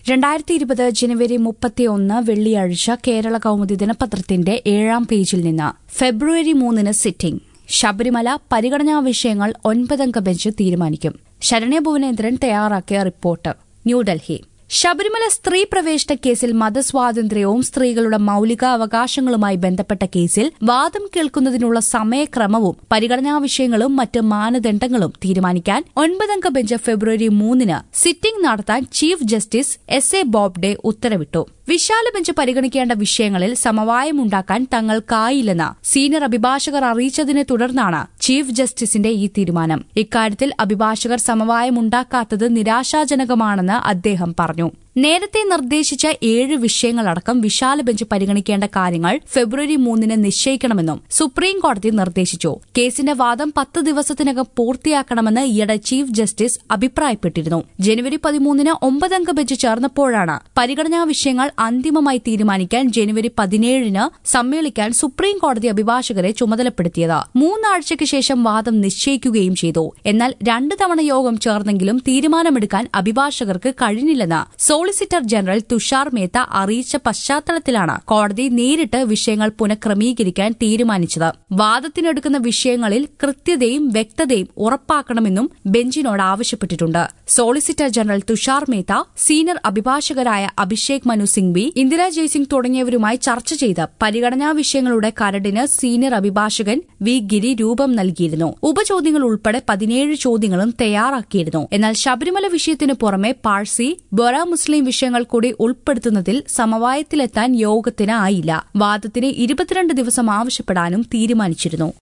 രണ്ടായിരത്തി ഇരുപത് ജനുവരി മുപ്പത്തിയൊന്ന് വെള്ളിയാഴ്ച കേരള കൗമുദി ദിനപത്രത്തിന്റെ ഏഴാം പേജിൽ നിന്ന് ഫെബ്രുവരി മൂന്നിന് സിറ്റിംഗ് ശബരിമല പരിഗണനാ വിഷയങ്ങൾ ഒൻപതംഗ ബെഞ്ച് തീരുമാനിക്കും ശരണ്യ ഭുവനേന്ദ്രൻ തയ്യാറാക്കിയ റിപ്പോർട്ട് ന്യൂഡൽഹി ശബരിമല സ്ത്രീ പ്രവേശന കേസിൽ മതസ്വാതന്ത്ര്യവും സ്ത്രീകളുടെ മൌലിക അവകാശങ്ങളുമായി ബന്ധപ്പെട്ട കേസിൽ വാദം കേൾക്കുന്നതിനുള്ള സമയക്രമവും പരിഗണനാ വിഷയങ്ങളും മറ്റ് മാനദണ്ഡങ്ങളും തീരുമാനിക്കാൻ ഒൻപതംഗ ബെഞ്ച് ഫെബ്രുവരി മൂന്നിന് സിറ്റിംഗ് നടത്താൻ chief justice S A Bobde ഉത്തരവിട്ടു വിശാല ബെഞ്ച് പരിഗണിക്കേണ്ട വിഷയങ്ങളിൽ സമവായമുണ്ടാക്കാൻ തങ്ങൾക്കായില്ലെന്ന് സീനിയർ അഭിഭാഷകർ അറിയിച്ചതിനെ തുടർന്നാണ് ചീഫ് ജസ്റ്റിസിന്റെ ഈ തീരുമാനം ഇക്കാര്യത്തിൽ അഭിഭാഷകർ സമവായമുണ്ടാക്കാത്തത് നിരാശാജനകമാണെന്ന് അദ്ദേഹം പറഞ്ഞു നേരത്തെ നിർദ്ദേശിച്ച ഏഴ് വിഷയങ്ങളടക്കം വിശാല ബെഞ്ച് പരിഗണിക്കേണ്ട കാര്യങ്ങൾ ഫെബ്രുവരി മൂന്നിന് നിശ്ചയിക്കണമെന്നും സുപ്രീം കോടതി നിർദ്ദേശിച്ചു കേസിന്റെ വാദം പത്ത് ദിവസത്തിനകം പൂർത്തിയാക്കണമെന്ന് ഈയിടെ ചീഫ് ജസ്റ്റിസ് അഭിപ്രായപ്പെട്ടിരുന്നു ജനുവരി പതിമൂന്നിന് ഒമ്പതംഗ ബെഞ്ച് ചേർന്നപ്പോഴാണ് പരിഗണനാ വിഷയങ്ങൾ അന്തിമമായി തീരുമാനിക്കാൻ ജനുവരി പതിനേഴിന് സമ്മേളിക്കാൻ സുപ്രീം കോടതി അഭിഭാഷകരെ ചുമതലപ്പെടുത്തിയത് മൂന്നാഴ്ചയ്ക്ക് ശേഷം വാദം നിശ്ചയിക്കുകയും ചെയ്തു എന്നാൽ രണ്ടു തവണ യോഗം ചേർന്നെങ്കിലും തീരുമാനമെടുക്കാൻ അഭിഭാഷകർക്ക് കഴിഞ്ഞില്ലെന്ന് സോളിസിറ്റർ ജനറൽ തുഷാർ മേത്ത അറിയിച്ച പശ്ചാത്തലത്തിലാണ് കോടതി നേരിട്ട് വിഷയങ്ങൾ പുനഃക്രമീകരിക്കാൻ തീരുമാനിച്ചത് വാദത്തിനെടുക്കുന്ന വിഷയങ്ങളിൽ കൃത്യതയും വ്യക്തതയും ഉറപ്പാക്കണമെന്നും ബെഞ്ചിനോട് ആവശ്യപ്പെട്ടിട്ടുണ്ട് solicitor general Tushar Mehta senior അഭിഭാഷകരായ അഭിഷേക് മനു സിംഗ്വി ഇന്ദിരാ ജയ്സിംഗ് തുടങ്ങിയവരുമായി ചർച്ച ചെയ്ത് പരിഗണനാ വിഷയങ്ങളുടെ കരടിന് സീനിയർ അഭിഭാഷകൻ വി ഗിരി രൂപം നൽകിയിരുന്നു ഉപചോദ്യങ്ങൾ ഉൾപ്പെടെ പതിനേഴ് ചോദ്യങ്ങളും തയ്യാറാക്കിയിരുന്നു എന്നാൽ ശബരിമല വിഷയത്തിനു പുറമെ പാഴ്സി ബൊറ മുസ്ലിം വിഷയങ്ങൾ കൂടി ഉൾപ്പെടുത്തുന്നതിൽ സമവായത്തിലെത്താൻ യോഗത്തിന് ആയില്ല വാദത്തിന് ഇരുപത്തിരണ്ട് ദിവസം ആവശ്യപ്പെടാനും തീരുമാനിച്ചിരുന്നു